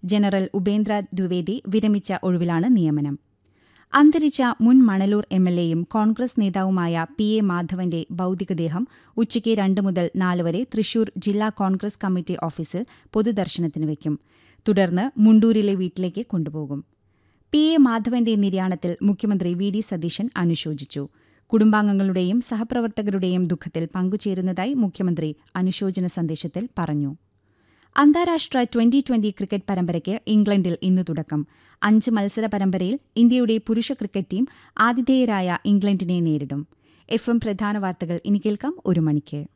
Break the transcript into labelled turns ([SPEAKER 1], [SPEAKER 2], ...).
[SPEAKER 1] general Upendra Dwivedi വിരമിച്ച ഒഴിവിലാണ് നിയമനം അന്തരിച്ച മുൻ മണലൂർ എം എൽ എയും കോൺഗ്രസ് നേതാവുമായ പി എ മാധവന്റെ ഭൌതികദേഹം ഉച്ചയ്ക്ക് രണ്ട് മുതൽ നാല് വരെ തൃശൂർ ജില്ലാ കോൺഗ്രസ് കമ്മിറ്റി ഓഫീസിൽ പൊതുദർശനത്തിന് വയ്ക്കും തുടർന്ന് മുണ്ടൂരിലെ വീട്ടിലേക്ക് കൊണ്ടുപോകും പി എ മാധവന്റെ നിര്യാണത്തിൽ മുഖ്യമന്ത്രി വി ഡി സതീശൻ അനുശോചിച്ചു കുടുംബാംഗങ്ങളുടെയും സഹപ്രവർത്തകരുടെയും ദുഃഖത്തിൽ പങ്കുചേരുന്നതായി മുഖ്യമന്ത്രി അനുശോചന സന്ദേശത്തിൽ പറഞ്ഞു അന്താരാഷ്ട്ര ട്വന്റി ട്വന്റി ക്രിക്കറ്റ് പരമ്പരയ്ക്ക് ഇംഗ്ലണ്ടിൽ ഇന്ന് തുടക്കം അഞ്ച് മത്സര പരമ്പരയിൽ ഇന്ത്യയുടെ പുരുഷ ക്രിക്കറ്റ് ടീം ആതിഥേയരായ ഇംഗ്ലണ്ടിനെ നേരിടും എഫ് എം പ്രധാന വാർത്തകൾ ഇനി കേൾക്കാം ഒരു മണിക്ക്